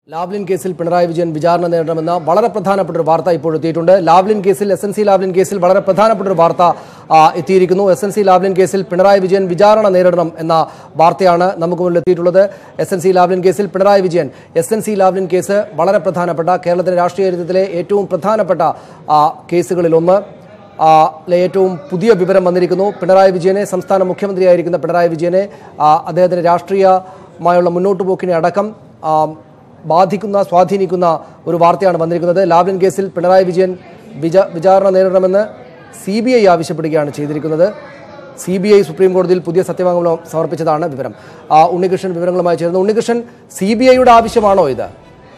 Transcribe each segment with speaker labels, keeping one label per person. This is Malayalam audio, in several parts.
Speaker 1: ലാവ്ലിൻ കേസിൽ പിണറായി വിജയൻ വിചാരണ നേരിടണമെന്ന വളരെ പ്രധാനപ്പെട്ട ഒരു വാർത്ത ഇപ്പോൾ എത്തിയിട്ടുണ്ട് ലാവ്ലിൻ കേസിൽ എസ് എൻ സി ലാവ്ലിൻ കേസിൽ വളരെ പ്രധാനപ്പെട്ട ഒരു വാർത്ത ആ, എത്തിയിരിക്കുന്നു എസ് എൻ സി ലാവ്ലിൻ കേസിൽ പിണറായി വിജയൻ വിചാരണ നേരിടണം എന്ന വാർത്തയാണ് നമുക്ക് മുന്നിൽ എത്തിയിട്ടുള്ളത് എസ് എൻ സി ലാവ്ലിൻ കേസിൽ Pinarayi Vijayan S N C Lavalin case വളരെ പ്രധാനപ്പെട്ട കേരളത്തിലെ രാഷ്ട്രീയ ചരിത്രത്തിലെ ഏറ്റവും പ്രധാനപ്പെട്ട ആ, കേസുകളിലൊന്ന് ആ, ലെ ഏറ്റവും പുതിയ വിവരം വന്നിരിക്കുന്നു പിണറായി വിജയനെ സംസ്ഥാന മുഖ്യമന്ത്രിയായിരിക്കുന്ന പിണറായി വിജയനെ ആ, അദ്ദേഹത്തിന്റെ രാഷ്ട്രീയമായുള്ള മുന്നോട്ട് പോക്കിനെ അടക്കം ആ, ബാധിക്കുന്ന സ്വാധീനിക്കുന്ന ഒരു വാർത്തയാണ് വന്നിരിക്കുന്നത് ലാവ്ലിൻ കേസിൽ പിണറായി വിജയൻ വിച വിചാരണ നേരിടണമെന്ന് സി ബി ഐ ആവശ്യപ്പെടുകയാണ് ചെയ്തിരിക്കുന്നത് സി ബി ഐ സുപ്രീം കോടതിയിൽ പുതിയ സത്യവാങ്മൂലം സമർപ്പിച്ചതാണ് വിവരം ആ, ഉണ്ണികൃഷ്ണൻ വിവരങ്ങളുമായി ചേർന്നു ഉണ്ണികൃഷ്ണൻ സി ബി ഐയുടെ ആവശ്യമാണോ ഇത്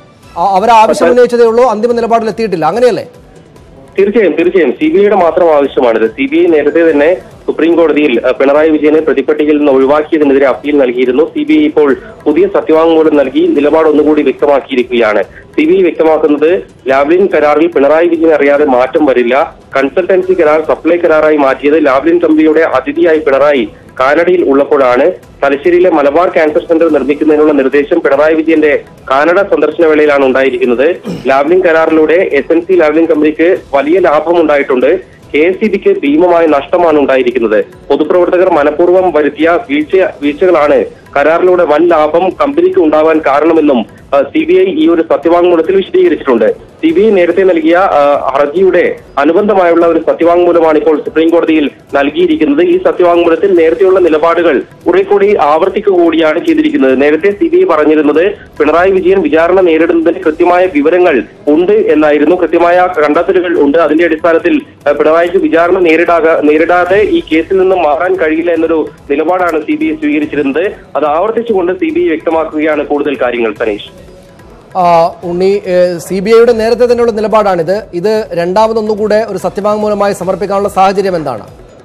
Speaker 1: ആ- അവർ ആവശ്യം ഉന്നയിച്ചതേ ഉള്ളൂ അന്തിമ നിലപാടിൽ എത്തിയിട്ടില്ല അങ്ങനെയല്ലേ
Speaker 2: തീർച്ചയായും തീർച്ചയായും സി ബി ഐയുടെ മാത്രം ആവശ്യമാണിത് സി ബി ഐ നേരത്തെ തന്നെ സുപ്രീം കോടതിയിൽ അഹ്, പിണറായി വിജയനെ പ്രതിപട്ടികയിൽ നിന്ന് ഒഴിവാക്കിയതിനെതിരെ അപ്പീൽ നൽകിയിരുന്നു സി ബി ഐ ഇപ്പോൾ പുതിയ സത്യവാങ്മൂലം നൽകി നിലപാട് ഒന്നുകൂടി വ്യക്തമാക്കിയിരിക്കുകയാണ് സി ബി ഐ വ്യക്തമാക്കുന്നത് ലാവ്ലിൻ കരാറിൽ പിണറായി വിജയൻ അറിയാതെ മാറ്റം വരില്ല കൺസൾട്ടൻസി കരാർ സപ്ലൈ കരാറായി മാറ്റിയത് ലാവ്ലിൻ കമ്പനിയുടെ അതിഥിയായി പിണറായി കാനഡയിൽ ഉള്ളപ്പോഴാണ് തലശ്ശേരിയിലെ മലബാർ ക്യാൻസർ സെന്റർ നിർമ്മിക്കുന്നതിനുള്ള നിർദ്ദേശം പിണറായി വിജയന്റെ കാനഡ സന്ദർശന വേളയിലാണ് ഉണ്ടായിരിക്കുന്നത് ലാവ്ലിൻ കരാറിലൂടെ എസ് എൻ സി ലാവ്ലിൻ കമ്പനിക്ക് വലിയ ലാഭം ഉണ്ടായിട്ടുണ്ട് കെ എസ് ഇ ബിക്ക് ഭീമമായ നഷ്ടമാണ് ഉണ്ടായിരിക്കുന്നത് പൊതുപ്രവർത്തകർ മനഃപൂർവ്വം വരുത്തിയ വീഴ്ച വീഴ്ചകളാണ് കരാറിലൂടെ വൻ ലാഭം കമ്പനിക്ക് ഉണ്ടാവാൻ കാരണമെന്നും സി ബി ഐ ഈ ഒരു സത്യവാങ്മൂലത്തിൽ വിശദീകരിച്ചിട്ടുണ്ട് സി ബി ഐ നേരത്തെ നൽകിയ ആ, ഹർജിയുടെ അനുബന്ധമായുള്ള ഒരു സത്യവാങ്മൂലമാണ് ഇപ്പോൾ സുപ്രീം കോടതിയിൽ നൽകിയിരിക്കുന്നത് ഈ സത്യവാങ്മൂലത്തിൽ നേരത്തെയുള്ള നിലപാടുകൾ കുറെ കൂടി ആവർത്തിക്കുക കൂടിയാണ് ചെയ്തിരിക്കുന്നത് നേരത്തെ സി ബി ഐ പറഞ്ഞിരുന്നത് പിണറായി വിജയൻ വിചാരണ നേരിടുന്നതിന് കൃത്യമായ വിവരങ്ങൾ ഉണ്ട് എന്നായിരുന്നു കൃത്യമായ കണ്ടെത്തലുകൾ ഉണ്ട് അതിന്റെ അടിസ്ഥാനത്തിൽ ആ, പിണറായിക്ക് വിചാരണ നേരിടാക നേരിടാതെ ഈ കേസിൽ നിന്ന് മാറാൻ കഴിയില്ല എന്നൊരു നിലപാടാണ് സി ബി ഐ സ്വീകരിച്ചിരുന്നത് അത് ആവർത്തിച്ചുകൊണ്ട് സി ബി ഐ വ്യക്തമാക്കുകയാണ് കൂടുതൽ കാര്യങ്ങൾ സനീഷ്
Speaker 1: ആ, ഉണ്ണി സി ബി ഐയുടെ നേരത്തെ തന്നെയുള്ള നിലപാടാണിത് ഇത് രണ്ടാമതൊന്നുകൂടെ ഒരു സത്യവാങ്മൂലമായി സമർപ്പിക്കാനുള്ള സാഹചര്യം എന്താണ്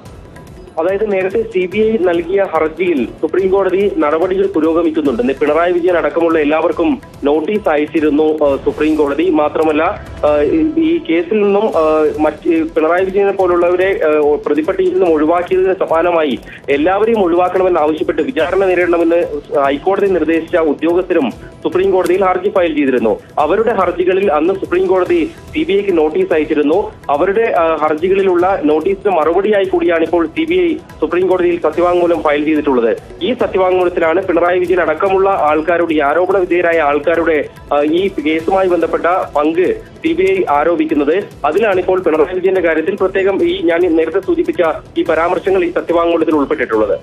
Speaker 2: അതായത് നേരത്തെ സി ബി ഐ നൽകിയ ഹർജിയിൽ സുപ്രീം കോടതി നടപടികൾ പുരോഗമിക്കുന്നുണ്ട് ഇന്ന് പിണറായി വിജയൻ അടക്കമുള്ള എല്ലാവർക്കും നോട്ടീസ് അയച്ചിരുന്നു ആ, സുപ്രീം കോടതി മാത്രമല്ല ആ, ഈ- ഈ കേസിൽ നിന്നും ആ, മറ്റ് ഈ പിണറായി വിജയനെ പോലുള്ളവരെ ആ, പ്രതിപട്ടികയിൽ നിന്നും ഒഴിവാക്കിയതിന് സമാനമായി എല്ലാവരെയും ഒഴിവാക്കണമെന്ന് ആവശ്യപ്പെട്ട് വിചാരണ നേരിടണമെന്ന് ഹൈക്കോടതി നിർദ്ദേശിച്ച ഉദ്യോഗസ്ഥരും സുപ്രീം കോടതിയിൽ ഹർജി ഫയൽ ചെയ്തിരുന്നു അവരുടെ ഹർജികളിൽ അന്ന് സുപ്രീം കോടതി സി ബി ഐക്ക് നോട്ടീസ് അയച്ചിരുന്നു അവരുടെ ആ, ഹർജികളിലുള്ള നോട്ടീസിന് മറുപടിയായി കൂടിയാണ് ഇപ്പോൾ സി ബി ഐ സുപ്രീം കോടതിയിൽ സത്യവാങ്മൂലം ഫയൽ ചെയ്തിട്ടുള്ളത് ഈ സത്യവാങ്മൂലത്തിലാണ് പിണറായി വിജയൻ അടക്കമുള്ള ആൾക്കാരുടെ ഈ ആരോപണ വിധേയരായ ആൾക്കാരുടെ ആ, ഈ കേസുമായി ബന്ധപ്പെട്ട പങ്ക് സി ബി ഐ ആരോപിക്കുന്നത് അതിലാണ് ഇപ്പോൾ പിണറായി വിജയന്റെ കാര്യത്തിൽ പ്രത്യേകം ഈ ഞാൻ നേരത്തെ സൂചിപ്പിച്ച ഈ പരാമർശങ്ങൾ ഈ സത്യവാങ്മൂലത്തിൽ ഉൾപ്പെട്ടിട്ടുള്ളത്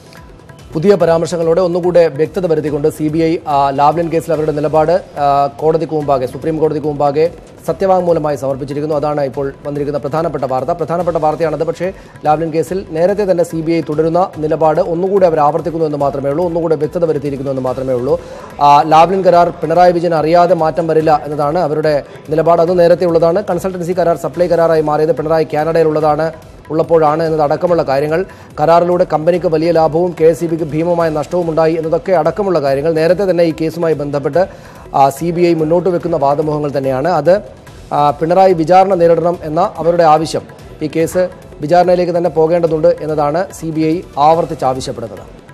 Speaker 1: പുതിയ പരാമർശങ്ങളോടെ ഒന്നുകൂടെ വ്യക്തത വരുത്തിക്കൊണ്ട് സി ബി ഐ ലാവ്ലിൻ കേസിൽ അവരുടെ നിലപാട് ആ, കോടതിക്ക് മുമ്പാകെ സുപ്രീം കോടതിക്ക് മുമ്പാകെ സത്യവാങ്മൂലമായി സമർപ്പിച്ചിരിക്കുന്നു അതാണ് ഇപ്പോൾ വന്നിരിക്കുന്ന പ്രധാനപ്പെട്ട വാർത്ത പ്രധാനപ്പെട്ട വാർത്തയാണത് പക്ഷേ ലാവ്ലിൻ കേസിൽ നേരത്തെ തന്നെ സി ബി ഐ തുടരുന്ന നിലപാട് ഒന്നുകൂടെ അവർ ആവർത്തിക്കുന്നു എന്ന് മാത്രമേ ഉള്ളൂ ഒന്നുകൂടെ വ്യക്തത വരുത്തിയിരിക്കുന്നു എന്ന് മാത്രമേ ഉള്ളൂ ആ, ലാവ്ലിൻ കരാർ പിണറായി വിജയൻ അറിയാതെ മാറ്റം വരില്ല എന്നതാണ് അവരുടെ നിലപാട് അത് നേരത്തെ ഉള്ളതാണ് കൺസൾട്ടൻസി കരാർ സപ്ലൈ കരാറായി മാറിയത് പിണറായി കാനഡയിലുള്ളതാണ് ഉള്ളപ്പോഴാണ് എന്നതടക്കമുള്ള കാര്യങ്ങൾ കരാറിലൂടെ കമ്പനിക്ക് വലിയ ലാഭവും കെ എസ് ബിക്ക് ഭീമമായ നഷ്ടവും ഉണ്ടായി എന്നതൊക്കെ അടക്കമുള്ള കാര്യങ്ങൾ നേരത്തെ തന്നെ ഈ കേസുമായി ബന്ധപ്പെട്ട് സി ബി ഐ മുന്നോട്ട് വെക്കുന്ന വാദമുഖങ്ങൾ തന്നെയാണ് അത് ആ, പിണറായി വിചാരണ നേരിടണം എന്ന അവരുടെ ആവശ്യം ഈ കേസ് വിചാരണയിലേക്ക് തന്നെ പോകേണ്ടതുണ്ട് എന്നതാണ് സി ബി ഐ ആവർത്തിച്ച് ആവശ്യപ്പെടുന്നത്